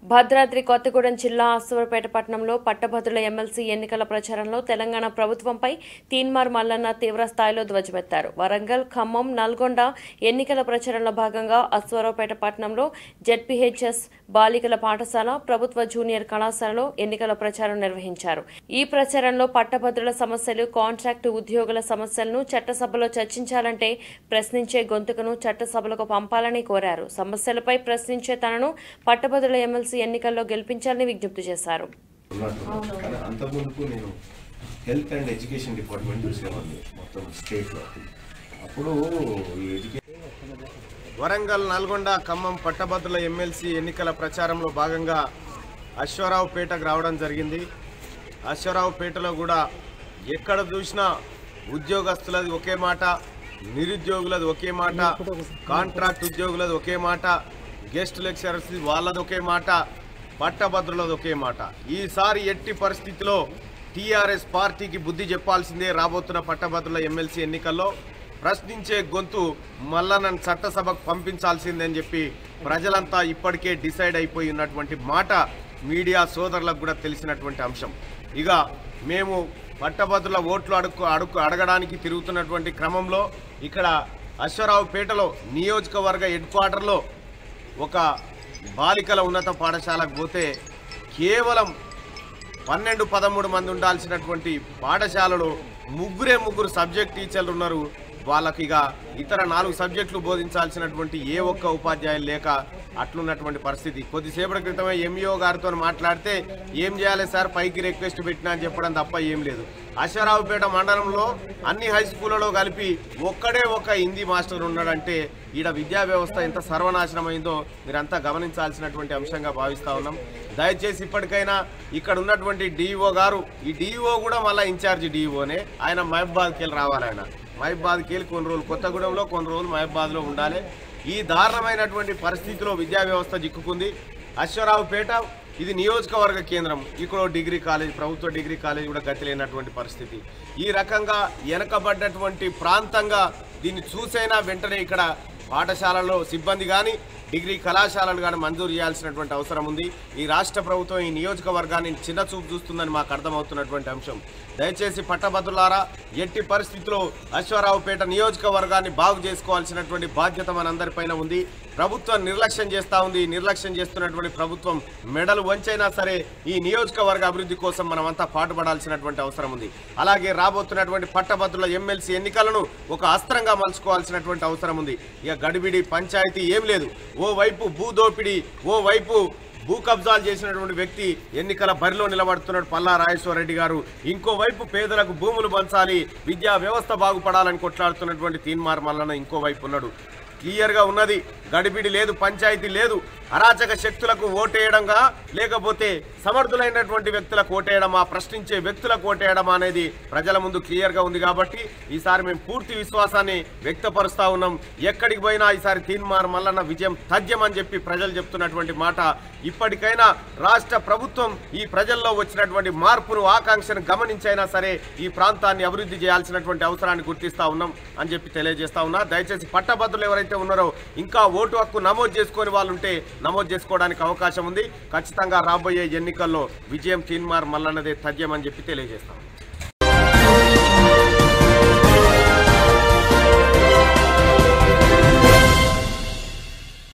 భద్రాద్రి కొత్తగూడెం జిల్లా అశ్వరపేట పట్టణంలో పట్టభద్రుల ఎమ్మెల్సీ ఎన్నికల ప్రచారంలో తెలంగాణ ప్రభుత్వంపై తీన్మార్ మల్లన్న తీవ్ర స్థాయిలో ధ్వజమెత్తారు వరంగల్ ఖమ్మం నల్గొండ ఎన్నికల ప్రచారంలో భాగంగా అశ్వరావుపేట పట్టణంలో జెడ్పీహెచ్ఎస్ బాలికల పాఠశాల ప్రభుత్వ జూనియర్ కళాశాలలో ఎన్నికల ప్రచారం నిర్వహించారు ఈ ప్రచారంలో పట్టభద్రుల సమస్యలు కాంట్రాక్టు ఉద్యోగుల సమస్యలను చట్టసభలో చర్చించాలంటే ప్రశ్నించే గొంతుకను చట్టసభలకు పంపాలని కోరారు సమస్యలపై ప్రశ్నించే తనను పట్టభద్రుల ఎమ్మెల్సీ ఎన్నికల్లో గెలిపించాలని విజ్ఞప్తి చేశారు ఉన్నట్టు కానీ అంతకుముందుకు నేను హెల్త్ అండ్ ఎడ్యుకేషన్ డిపార్ట్మెంట్ చూసేవాడిని మొత్తం స్టేట్లో అప్పుడు ఈ ఎడ్యుకేషన్ వరంగల్ నల్గొండ ఖమ్మం పట్టభద్రుల ఎమ్మెల్సీ ఎన్నికల ప్రచారంలో భాగంగా అశ్వరావుపేటకు రావడం జరిగింది అశ్వరావుపేటలో కూడా ఎక్కడ చూసినా ఉద్యోగస్తులది ఒకే మాట నిరుద్యోగులది ఒకే మాట కాంట్రాక్ట్ ఉద్యోగులది ఒకే మాట గెస్ట్ లెక్చరర్స్ వాళ్ళది ఒకే మాట పట్టభద్రులది ఒకే మాట ఈసారి ఎట్టి పరిస్థితిలో టీఆర్ఎస్ పార్టీకి బుద్ధి చెప్పాల్సిందే రాబోతున్న పట్టభద్రుల ఎమ్మెల్సీ ఎన్నికల్లో ప్రశ్నించే గొంతు మల్లన్నను చట్టసభకు పంపించాల్సిందని చెప్పి ప్రజలంతా ఇప్పటికే డిసైడ్ అయిపోయి ఉన్నటువంటి మాట మీడియా సోదరులకు కూడా తెలిసినటువంటి అంశం ఇక మేము పట్టభద్రుల ఓట్లు అడుగు అడుగు అడగడానికి తిరుగుతున్నటువంటి క్రమంలో ఇక్కడ అశ్వరావుపేటలో నియోజకవర్గ హెడ్ క్వార్టర్లో ఒక బాలికల ఉన్నత పాఠశాలకు పోతే కేవలం పన్నెండు పదమూడు మంది ఉండాల్సినటువంటి పాఠశాలలో ముగ్గురే ముగ్గురు సబ్జెక్ట్ టీచర్లు ఉన్నారు వాళ్ళకి ఇక ఇతర నాలుగు సబ్జెక్టులు బోధించాల్సినటువంటి ఏ ఒక్క ఉపాధ్యాయులు లేక అట్లున్నటువంటి పరిస్థితి కొద్దిసేపటి క్రితమే ఎంఈఓ గారితో మాట్లాడితే ఏం చేయాలి సార్ పైకి రిక్వెస్ట్ పెట్టినా అని చెప్పడం తప్ప ఏం లేదు అశ్వరావుపేట మండలంలో అన్ని హై స్కూళ్ళలో కలిపి ఒక్కడే ఒక హిందీ మాస్టర్ ఉన్నాడంటే ఈడ విద్యా వ్యవస్థ ఎంత సర్వనాశనమైందో మీరంతా గమనించాల్సినటువంటి అంశంగా భావిస్తా ఉన్నాం దయచేసి ఇప్పటికైనా ఇక్కడ ఉన్నటువంటి డిఈఓ గారు ఈ డిఈఓ కూడా మళ్ళీ ఇన్ఛార్జ్ డిఈఓనే ఆయన మహబాద్కి వెళ్ళి రావాలి ఆయన మహబాద్కి వెళ్ళి కొన్ని రోజులు కొత్తగూడెంలో కొన్ని రోజులు మహబాద్లో ఉండాలి ఈ దారుణమైనటువంటి పరిస్థితిలో విద్యా వ్యవస్థ చిక్కుకుంది అశ్వరావుపేట ఇది నియోజకవర్గ కేంద్రం ఇక్కడ ఓ డిగ్రీ కాలేజ్ ప్రభుత్వ డిగ్రీ కాలేజ్ కూడా గతి లేనటువంటి పరిస్థితి ఈ రకంగా వెనకబడ్డటువంటి ప్రాంతంగా దీన్ని చూసైనా వెంటనే ఇక్కడ పాఠశాలల్లో సిబ్బంది కానీ డిగ్రీ కళాశాలలు కానీ మంజూరు చేయాల్సినటువంటి అవసరం ఉంది ఈ రాష్ట్ర ప్రభుత్వం ఈ నియోజకవర్గాన్ని చిన్న చూపు చూస్తుందని మాకు అర్థమవుతున్నటువంటి అంశం దయచేసి పట్టభద్రులారా ఎట్టి పరిస్థితుల్లో అశ్వారావుపేట నియోజకవర్గాన్ని బాగు చేసుకోవాల్సినటువంటి బాధ్యత మనందరిపైన ఉంది ప్రభుత్వం నిర్లక్ష్యం చేస్తూ ఉంది ఈ నిర్లక్ష్యం చేస్తున్నటువంటి ప్రభుత్వం మెడలు వంచైనా సరే ఈ నియోజకవర్గ అభివృద్ధి కోసం మనమంతా పాటుపడాల్సినటువంటి అవసరం ఉంది అలాగే రాబోతున్నటువంటి పట్టభద్రుల ఎమ్మెల్సీ ఎన్నికలను ఒక అస్త్రంగా మలుచుకోవాల్సినటువంటి అవసరం ఉంది ఇక గడిబిడి పంచాయతీ ఏం లేదు ఓ వైపు భూదోపిడి ఓ వైపు భూ కబ్జాలు చేసినటువంటి వ్యక్తి ఎన్నికల బరిలో నిలబడుతున్నాడు పల్లా రాజేశ్వరరెడ్డి గారు ఇంకోవైపు పేదలకు భూములు పంచాలి విద్యా వ్యవస్థ బాగుపడాలని కొట్లాడుతున్నటువంటి తీన్మార్ మల్లన్న ఇంకోవైపు ఉన్నాడు క్లియర్గా ఉన్నది గడిబిడి లేదు పంచాయతీ లేదు అరాచక శక్తులకు ఓటేయడంగా లేకపోతే సమర్థులైనటువంటి వ్యక్తులకు ఓటేయడమా ప్రశ్నించే వ్యక్తులకు ఓటేయడమా అనేది ప్రజల ముందు క్లియర్గా ఉంది కాబట్టి ఈసారి మేము పూర్తి విశ్వాసాన్ని వ్యక్తపరుస్తా ఉన్నాం ఎక్కడికి పోయినా ఈసారి తీన్మార్ మల్లన్న విజయం తథ్యం అని చెప్పి ప్రజలు చెప్తున్నటువంటి మాట ఇప్పటికైనా రాష్ట్ర ప్రభుత్వం ఈ ప్రజల్లో వచ్చినటువంటి మార్పును ఆకాంక్షను గమనించైనా సరే ఈ ప్రాంతాన్ని అభివృద్ధి చేయాల్సినటువంటి అవసరాన్ని గుర్తిస్తా ఉన్నాం అని చెప్పి తెలియజేస్తా ఉన్నా దయచేసి పట్టభద్రులు ఎవరైతే ఉన్నారో ఇంకా ఓటు హక్కు నమోదు చేసుకొని వాళ్ళు ఉంటే నమోదు చేసుకోవడానికి అవకాశం ఉంది ఖచ్చితంగా రాబోయే ఎన్నికల్లో విజయం తీన్మార్ మల్లన్నదే తథ్యం అని చెప్పి తెలియజేస్తాం